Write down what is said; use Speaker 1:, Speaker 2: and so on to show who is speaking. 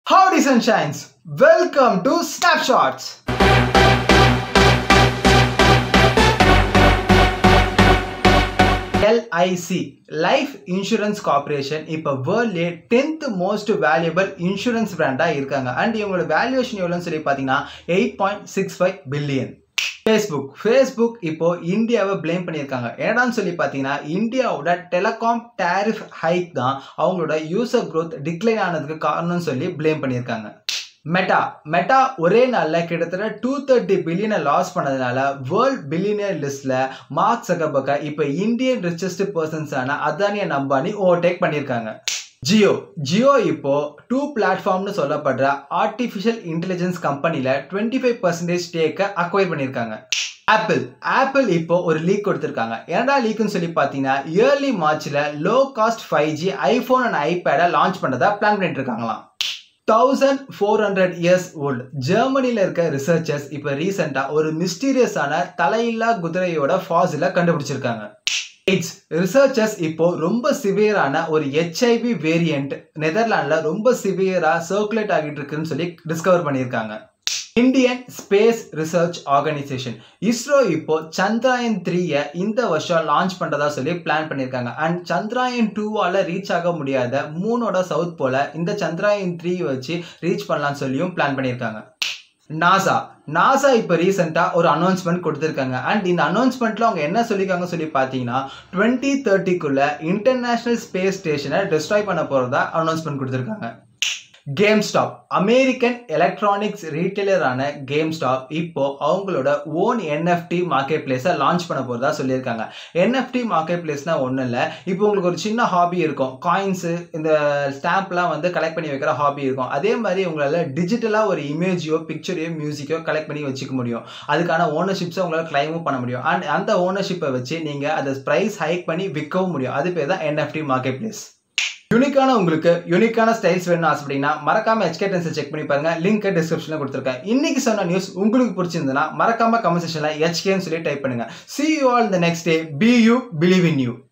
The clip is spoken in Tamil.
Speaker 1: Howdy Sunshines! Welcome to Snapshots! LIC life insurance corporation இப்போ வேர்ல்ட்லேயே டென்த் மோஸ்ட் வேல்யூபிள் இன்சூரன்ஸ் பிராண்டாக இருக்காங்க அண்ட் இவங்களோட வேல்யூவேஷன் எவ்வளோன்னு சொல்லி பார்த்தீங்கன்னா eight point six five billion Facebook Facebook இப்போ இந்தியாவை ப்ளேம் பண்ணியிருக்காங்க ஏடான்னு சொல்லி பார்த்தீங்கன்னா இந்தியாவோட டெலகாம் டேரிஃப் ஹைக் தான் அவங்களோட யூசர் growth டிக்ளைன் ஆனதுக்கு காரணம்னு சொல்லி ப்ளேம் பண்ணியிருக்காங்க மெட்டா மெட்டா ஒரே நாளில் கிட்டத்தட்ட டூ தேர்ட்டி பில்லியனை லாஸ் பண்ணதுனால வேர்ல்ட் பில்லியனர் லிஸ்ட்ல மார்க் சகபக்கா இப்போ இந்தியன் ரிச்சஸ்ட் பர்சன்ஸான அதானி and அம்பானி ஓவர்டேக் பண்ணியிருக்காங்க ஜியோ ஜியோ இப்போ டூ பிளாட்ஃபார்ம்னு சொல்லப்படுற ஆர்டிஃபிஷியல் இன்டெலிஜென்ஸ் கம்பெனியில் டுவெண்ட்டி ஃபைவ் பர்சன்டேஜ் ஸ்டேக்கை அக்வைர் பண்ணியிருக்காங்க ஆப்பிள் ஆப்பிள் இப்போ ஒரு லீக் கொடுத்துருக்காங்க என்னடா லீக்னு சொல்லி பார்த்தீங்கன்னா இயர்லி மார்ச்சில் low cost five G iPhone and ஐபேடை லான்ச் பண்ணுறதா பிளான் பண்ணிட்டு இருக்காங்களாம் thousand four hundred years old ஜெர்மனியில் இருக்க ரிசர்ச்சர்ஸ் இப்போ ரீசெண்டாக ஒரு மிஸ்டீரியஸான தலையில்லா குதிரையோட ஃபாசில கண்டுபிடிச்சிருக்காங்க எய்ட்ஸ் ரிசர்ச்சர்ஸ் இப்போ ரொம்ப சிவியரான ஒரு ஹெச்ஐவி வேரியண்ட் நெதர்லாண்டில் ரொம்ப சிவியராக சர்க்குலேட் ஆகிட்டு இருக்குன்னு சொல்லி டிஸ்கவர் பண்ணியிருக்காங்க Indian space research organisation ISRO இப்போ சந்திராயன் த்ரீயை இந்த வருஷம் லான்ச் பண்ணுறதா சொல்லி பிளான் பண்ணியிருக்காங்க அண்ட் சந்திராயன் டூவால் ரீச் ஆக முடியாத மூணோட சவுத் போல இந்த சந்திராயன் த்ரீ வச்சு ரீச் பண்ணலாம்னு சொல்லியும் பிளான் பண்ணியிருக்காங்க நாசா நாசா இப்போ ரீசெண்டாக ஒரு அனௌன்ஸ்மெண்ட் கொடுத்துருக்காங்க அண்ட் இந்த அனௌன்ஸ்மெண்ட்டில் அவங்க என்ன சொல்லியிருக்காங்க சொல்லி பார்த்தீங்கன்னா டுவெண்ட்டி தேர்ட்டிக்குள்ளே இன்டர்நேஷ்னல் ஸ்பேஸ் ஸ்டேஷனை டிஸ்ட்ராய் பண்ண போகிறதா அனௌன்ஸ்மெண்ட் கொடுத்துருக்காங்க கேம் ஸ்டாப் அமெரிக்கன் எலக்ட்ரானிக்ஸ் ரீட்டைலரான கேம் ஸ்டாப் இப்போ அவங்களோட ஓன் என்எஃப்டி மார்க்கெட் பிளேஸை லான்ச் பண்ண போகிறதா சொல்லியிருக்காங்க என்எஃப்டி மார்க்கெட் பிளேஸ்னால் ஒன்றும் இல்லை இப்போ உங்களுக்கு ஒரு சின்ன ஹாபி இருக்கும் காயின்ஸு இந்த ஸ்டாம்ப்லாம் வந்து கலெக்ட் பண்ணி வைக்கிற ஹாபி இருக்கும் அதே மாதிரி உங்களால் டிஜிட்டலாக ஒரு இமேஜையோ பிக்சரையோ மியூசிக்கோ கலெக்ட் பண்ணி வச்சுக்க முடியும் அதுக்கான ஓனர்ஷிப்ஸை உங்களால் கிளைமும் பண்ண முடியும் அண்ட் அந்த ஓனர்ஷிப்பை வச்சு நீங்கள் அதை ப்ரைஸ் ஹைக் பண்ணி விற்கவும் முடியும் அது பேர் தான் என்எஃப்டி மார்க்கெட் பிளேஸ் யூனிக்கான உங்களுக்கு யூனிக்கான ஸ்டைல்ஸ் வேணும்னு ஆசைப்பட்டீங்கன்னா மறக்காம ஹெச்கே டென்ஸை செக் பண்ணி பாருங்க லிங்க் டிஸ்கிரிப்ஷனில் கொடுத்துருக்கேன் இன்னைக்கு சொன்ன நியூஸ் உங்களுக்கு பிடிச்சிருந்ததுன்னா மறக்காம கமெண்ட் செக்ஷனில் ஹெச்கேன்னு சொல்லி டைப் பண்ணுங்க see you all the next day be you believe in you